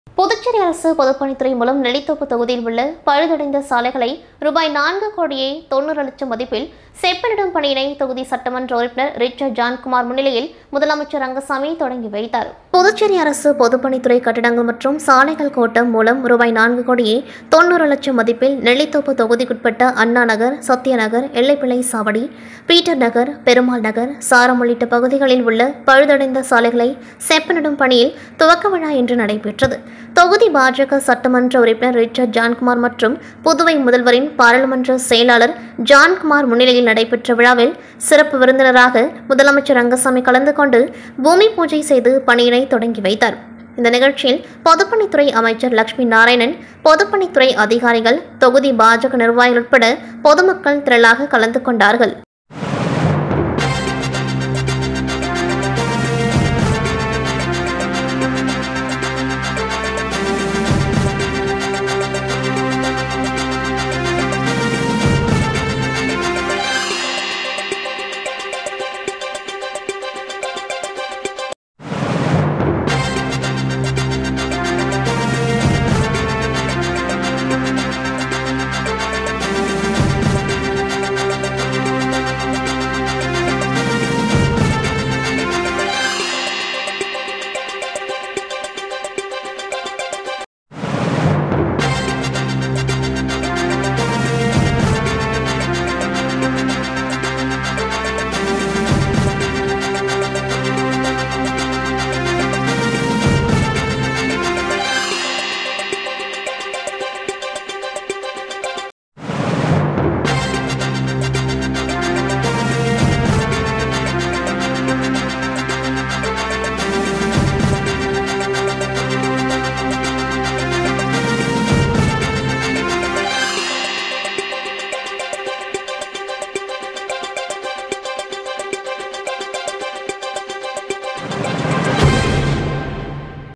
புதுச்சேரி அரசு பொதுப்பணித்துறை மூலம் நெல்லித்தோப்பு தொகுதியில் உள்ள பழுதடைந்த சாலைகளை ரூபாய் நான்கு கோடியே தொண்ணூறு லட்சம் மதிப்பில் செப்பனிடும் பணியினை தொகுதி சட்டமன்ற உறுப்பினர் ரிச்சர்ட் ஜான்குமார் முன்னிலையில் முதலமைச்சர் ரங்கசாமி தொடங்கி வைத்தார் புதுச்சேரி அரசு பொதுப்பணித்துறை கட்டிடங்கள் மற்றும் சாலைகள் கோட்டம் மூலம் ரூபாய் நான்கு கோடியே தொண்ணூறு லட்சம் மதிப்பில் நெல்லித்தோப்பு தொகுதிக்குட்பட்ட அண்ணா நகர் சத்யநகர் எல்லைப்பிள்ளை சாவடி பீட்டர் நகர் பெருமாள் நகர் சாரம் உள்ளிட்ட பகுதிகளில் உள்ள பழுதடைந்த சாலைகளை செப்பனிடும் பணியில் துவக்க விழா இன்று நடைபெற்றது தொகுதி பாஜக சட்டமன்ற உறுப்பினர் ரிச்சர்ட் ஜான்குமார் மற்றும் புதுவை முதல்வரின் பாராளுமன்ற செயலாளர் ஜான்குமார் முன்னிலையில் நடைபெற்ற விழாவில் சிறப்பு விருந்தினராக முதலமைச்சர் ரங்கசாமி கலந்து கொண்டு பூமி பூஜை செய்து பணியினை தொடங்கி வைத்தார் இந்த நிகழ்ச்சியில் பொதுப்பணித்துறை அமைச்சர் லட்சுமி நாராயணன் பொதுப்பணித்துறை அதிகாரிகள் தொகுதி பாஜக நிர்வாகிகள் உட்பட பொதுமக்கள் திரளாக கலந்து கொண்டார்கள்